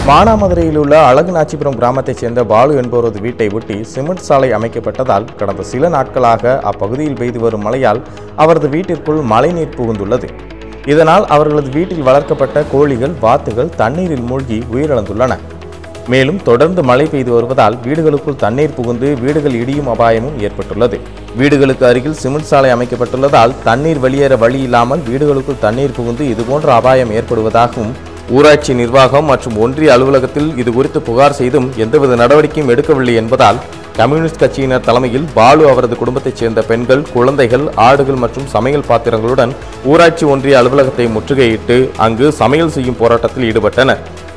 மானாமதுரையில் உள்ள அழகுநாச்சிபுரம் கிராமத்தைச் சேர்ந்த பாலு என்பவரது வீட்டை ஒட்டி சிமெண்ட் சாலை அமைக்கப்பட்டதால் கடந்த சில நாட்களாக அப்பகுதியில் பெய்து வரும் மழையால் அவரது வீட்டிற்குள் மழைநீர் புகுந்துள்ளது இதனால் அவர்களது வீட்டில் வளர்க்கப்பட்ட கோழிகள் வாத்துகள் தண்ணீரில் மூழ்கி உயிரிழந்துள்ளன மேலும் தொடர்ந்து மழை பெய்து வருவதால் வீடுகளுக்குள் தண்ணீர் புகுந்து வீடுகள் இடியும் அபாயமும் ஏற்பட்டுள்ளது வீடுகளுக்கு அருகில் சிமெண்ட் சாலை அமைக்கப்பட்டுள்ளதால் தண்ணீர் வெளியேற வழி இல்லாமல் வீடுகளுக்குள் தண்ணீர் புகுந்து இதுபோன்ற அபாயம் ஏற்படுவதாகவும் ஊராட்சி நிர்வாகம் மற்றும் ஒன்றிய அலுவலகத்தில் இது குறித்து புகார் செய்தும் எந்தவித நடவடிக்கையும் எடுக்கவில்லை என்பதால் கம்யூனிஸ்ட் கட்சியினர் தலைமையில் பாலு அவரது குடும்பத்தைச் சேர்ந்த பெண்கள் குழந்தைகள் ஆடுகள் மற்றும் சமையல் பாத்திரங்களுடன் ஊராட்சி ஒன்றிய அலுவலகத்தை முற்றுகையிட்டு அங்கு சமையல் செய்யும் போராட்டத்தில் ஈடுபட்டனர்